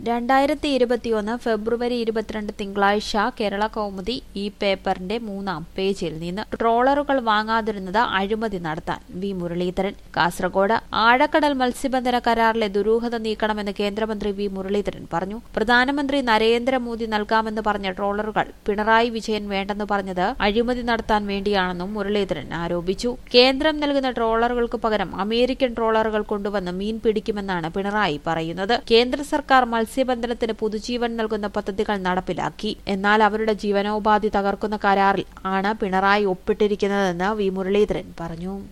രണ്ടായിരത്തി ഇരുപത്തിയൊന്ന് ഫെബ്രുവരി ഇരുപത്തിരണ്ട് തിങ്കളാഴ്ച കേരള കൗമുദി ഈ പേപ്പറിന്റെ മൂന്നാം പേജിൽ നിന്ന് ട്രോളറുകൾ വാങ്ങാതിരുന്നത് അഴിമതി നടത്താൻ വി മുരളീധരൻ കാസർഗോഡ് ആഴക്കടൽ മത്സ്യബന്ധന കരാറിലെ ദുരൂഹത നീക്കണമെന്ന് കേന്ദ്രമന്ത്രി വി മുരളീധരൻ പറഞ്ഞു പ്രധാനമന്ത്രി നരേന്ദ്രമോദി നൽകാമെന്ന് പറഞ്ഞ ട്രോളറുകൾ പിണറായി വിജയൻ വേണ്ടെന്ന് പറഞ്ഞത് അഴിമതി നടത്താൻ വേണ്ടിയാണെന്നും മുരളീധരൻ ആരോപിച്ചു കേന്ദ്രം നൽകുന്ന ട്രോളറുകൾക്ക് പകരം അമേരിക്കൻ ട്രോളറുകൾ കൊണ്ടുവന്ന് മീൻ പിടിക്കുമെന്നാണ് പിണറായി പറയുന്നത് കേന്ദ്ര സർക്കാർ മത്സ്യബന്ധനത്തിന് പുതുജീവൻ നൽകുന്ന പദ്ധതികൾ നടപ്പിലാക്കി എന്നാൽ അവരുടെ ജീവനോപാധി തകർക്കുന്ന കരാറിൽ ആണ് പിണറായി ഒപ്പിട്ടിരിക്കുന്നതെന്ന് വി മുരളീധരൻ പറഞ്ഞു